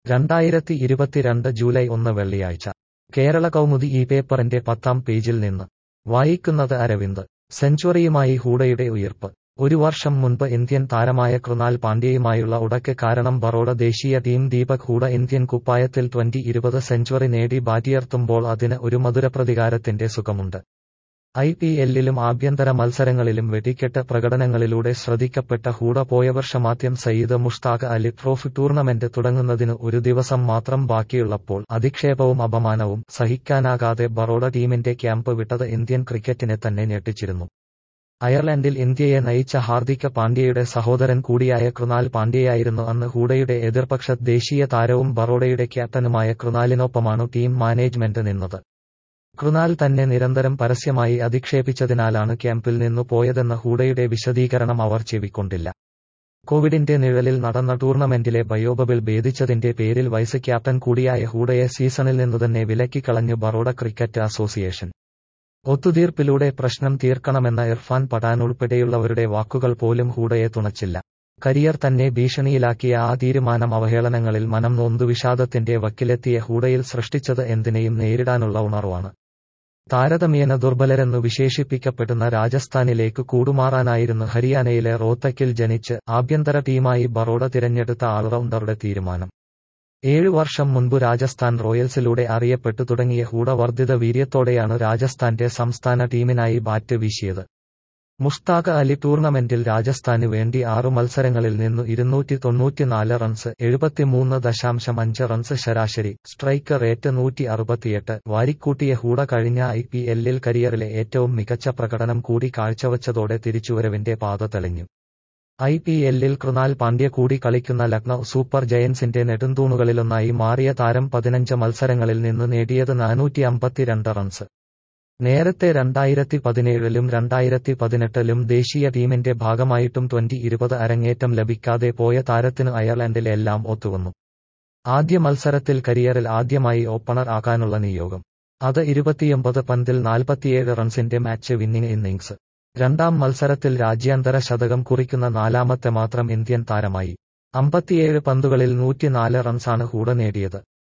രണ്ടായിരത്തി ഇരുപത്തിരണ്ട് ജൂലൈ ഒന്ന് വെള്ളിയാഴ്ച കേരള കൗമുദി ഈ പേപ്പറിന്റെ പത്താം പേജിൽ നിന്ന് വായിക്കുന്നത് അരവിന്ദ് സെഞ്ചുറിയുമായി ഹൂഡയുടെ ഉയിർപ്പ് ഒരു വർഷം മുൻപ് ഇന്ത്യൻ താരമായ കൃണാൽ പാണ്ഡ്യയുമായുള്ള ഉടക്ക് കാരണം ബറോഡ ദേശീയ ടീം ദീപക് ഹൂഡ ഇന്ത്യൻ കുപ്പായത്തിൽ ട്വന്റി ഇരുപത് സെഞ്ചുറി നേടി ബാറ്റിയർത്തുമ്പോൾ അതിന് ഒരു മധുരപ്രതികാരത്തിന്റെ സുഖമുണ്ട് ഐ പി എല്ലിലും ആഭ്യന്തര മത്സരങ്ങളിലും വെടിക്കെട്ട് പ്രകടനങ്ങളിലൂടെ ശ്രദ്ധിക്കപ്പെട്ട ഹൂഡ പോയ വർഷമാദ്യം സയ്യിദ് മുഷ്താഖ് അലി ട്രോഫി ടൂർണമെന്റ് തുടങ്ങുന്നതിന് ഒരു ദിവസം മാത്രം ബാക്കിയുള്ളപ്പോൾ അധിക്ഷേപവും അപമാനവും സഹിക്കാനാകാതെ ബറോഡ ടീമിന്റെ ക്യാമ്പ് വിട്ടത് ഇന്ത്യൻ ക്രിക്കറ്റിനെ തന്നെ ഞെട്ടിച്ചിരുന്നു അയർലൻഡിൽ ഇന്ത്യയെ നയിച്ച ഹാർദിക് പാണ്ഡ്യയുടെ സഹോദരൻ കൂടിയായ കൃണാൽ പാണ്ഡ്യയായിരുന്നു അന്ന് ഹൂഡയുടെ എതിർപക്ഷ ദേശീയ താരവും ബറോഡയുടെ ക്യാപ്റ്റനുമായ കൃണാലിനൊപ്പമാണു ടീം മാനേജ്മെന്റ് നിന്നത് കൃണാൽ തന്നെ നിരന്തരം പരസ്യമായി അധിക്ഷേപിച്ചതിനാലാണ് ക്യാമ്പിൽ നിന്നു പോയതെന്ന ഹൂഡയുടെ വിശദീകരണം അവർ ചെവിക്കൊണ്ടില്ല കോവിഡിന്റെ നിഴലിൽ നടന്ന ടൂർണമെന്റിലെ ബയോബബിൾ ഭേദിച്ചതിന്റെ പേരിൽ വൈസ് ക്യാപ്റ്റൻ കൂടിയായ ഹൂഡയെ സീസണിൽ നിന്നുതന്നെ വിലക്കിക്കളഞ്ഞു ബറോഡ ക്രിക്കറ്റ് അസോസിയേഷൻ ഒത്തുതീർപ്പിലൂടെ പ്രശ്നം തീർക്കണമെന്ന ഇർഫാൻ പഠാൻ ഉൾപ്പെടെയുള്ളവരുടെ വാക്കുകൾ പോലും ഹൂഡയെ തുണച്ചില്ല കരിയർ തന്നെ ഭീഷണിയിലാക്കിയ ആ തീരുമാനം അവഹേളനങ്ങളിൽ മനം നൊന്തു വിഷാദത്തിന്റെ വക്കിലെത്തിയ ഹൂഡയിൽ സൃഷ്ടിച്ചത് എന്തിനേയും നേരിടാനുള്ള ഉണർവാണ് താരതമ്യേന ദുർബലരെന്നു വിശേഷിപ്പിക്കപ്പെടുന്ന രാജസ്ഥാനിലേക്ക് കൂടുമാറാനായിരുന്നു ഹരിയാനയിലെ റോത്തക്കിൽ ജനിച്ച് ആഭ്യന്തര ടീമായി ബറോഡ തിരഞ്ഞെടുത്ത ആൾറൗണ്ടറുടെ തീരുമാനം ഏഴു വർഷം മുൻപ് രാജസ്ഥാൻ റോയൽസിലൂടെ അറിയപ്പെട്ടു തുടങ്ങിയ ഹൂഡ വർദ്ധിത വീര്യത്തോടെയാണ് രാജസ്ഥാന്റെ സംസ്ഥാന ടീമിനായി ബാറ്റ് വീശിയത് മുഷ്താഖ് അലി ടൂർണമെന്റിൽ രാജസ്ഥാന് വേണ്ടി ആറു മത്സരങ്ങളിൽ നിന്നു ഇരുന്നൂറ്റി തൊണ്ണൂറ്റിനാല് റൺസ് എഴുപത്തിമൂന്ന് ദശാംശം അഞ്ച് റൺസ് ശരാശരി സ്ട്രൈക്ക് റേറ്റ് നൂറ്റി അറുപത്തിയെട്ട് വാരിക്കൂട്ടിയ ഹൂഡ കഴിഞ്ഞ ഐ പി എല്ലിൽ കരിയറിലെ ഏറ്റവും മികച്ച പ്രകടനം കൂടി കാഴ്ചവച്ചതോടെ തിരിച്ചുവരവിന്റെ പാത തെളിഞ്ഞു ഐ പി എല്ലിൽ കൃണാൽ പാണ്ഡ്യ കൂടി കളിക്കുന്ന ലക്നൌ സൂപ്പർ ജയൻസിന്റെ നെടുന്തൂണുകളിലൊന്നായി മാറിയ താരം പതിനഞ്ച് മത്സരങ്ങളിൽ നിന്ന് നേടിയത് നാനൂറ്റി അമ്പത്തിരണ്ട് റൺസ് നേരത്തെ രണ്ടായിരത്തി പതിനേഴിലും രണ്ടായിരത്തി പതിനെട്ടിലും ദേശീയ ടീമിന്റെ ഭാഗമായിട്ടും ട്വന്റി ഇരുപത് അരങ്ങേറ്റം ലഭിക്കാതെ പോയ താരത്തിനു അയർലൻഡിൽ എല്ലാം ഒത്തുവന്നു ആദ്യ മത്സരത്തിൽ കരിയറിൽ ആദ്യമായി ഓപ്പണർ ആകാനുള്ള നിയോഗം അത് ഇരുപത്തിയൊമ്പത് പന്തിൽ നാൽപ്പത്തിയേഴ് റൺസിന്റെ മാച്ച് വിന്നിംഗ് ഇന്നിംഗ്സ് രണ്ടാം മത്സരത്തിൽ രാജ്യാന്തര ശതകം കുറിക്കുന്ന നാലാമത്തെ മാത്രം ഇന്ത്യൻ താരമായി അമ്പത്തിയേഴ് പന്തുകളിൽ നൂറ്റിനാല് റൺസാണ് ഹൂഡ നേടിയത്